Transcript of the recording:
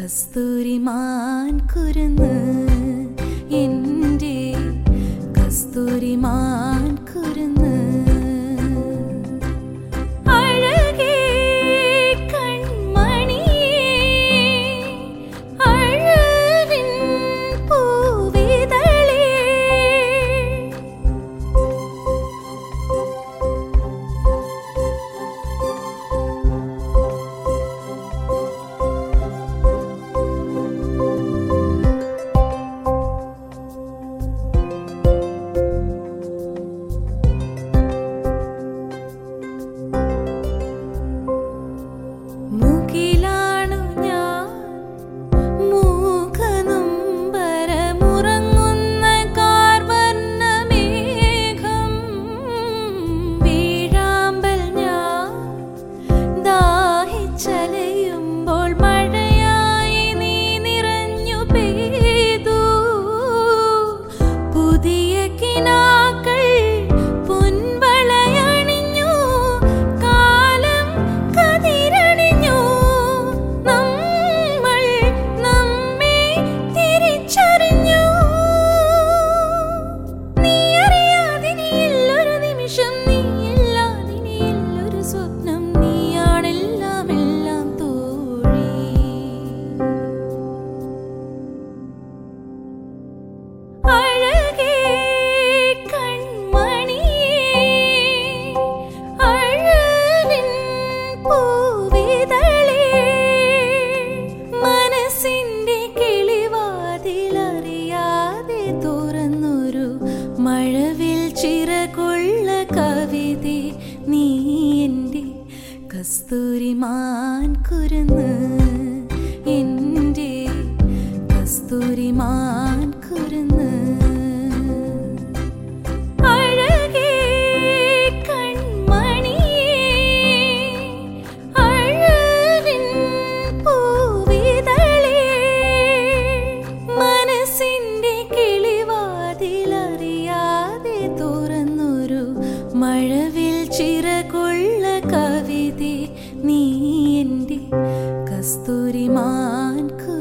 കസ്തൂരിമാൻ കുരുന്ന് എൻ്റെ കസ്തൂരിമാൻ കുരുന്ന് അഴകേ കൺമണിയേ അഴലിൻ പൂവിതളേ മുകിലാണു ഞാൻ മൂകനൊമ്പരമുറങ്ങുന്ന കാർവർണ്ണമേഘം വീഴാമ്പൽ ഞാൻ ദാഹിച്ചലയുമ്പോൾ മഴയായി നീ നിറഞ്ഞു പെയ്തു പുതിയ കിനാക്കൾ പൊൻവളയണിഞ്ഞു കാലം കതിരണിഞ്ഞു നമ്മൾ നമ്മെ തിരിച്ചറിഞ്ഞു നീ അറിയാതിനിയില്ലൊരു നിമിഷം നീയില്ലാതിനിയില്ലൊരു സ്വപ്നം നീയാണെല്ലാം എല്ലാം തോഴി അഴകേ കൺമണിയേ അഴലിൻ പൂവിതളേ മനസ്സിന്റെ കിളിവാതിലറിയാതെ തുറന്നൊരു മഴവിൽ ചിറകൊള്ള കവിതേ നീ എൻ്റെ കസ്തൂരിമാൻ കുരുന്ന് എൻ്റെ കസ്തൂരിമാൻ കുരുന്ന് അഴകേ കൺമണിയേ അഴലിൻ പൂവിതളേ മനസ്സിന്റെ കിളിവാതിലറിയാതെ തുറന്നൊരു മഴവിൽ ചിറകൊള്ള കവിതേ നീ എൻ്റെ കസ്തൂരിമാൻ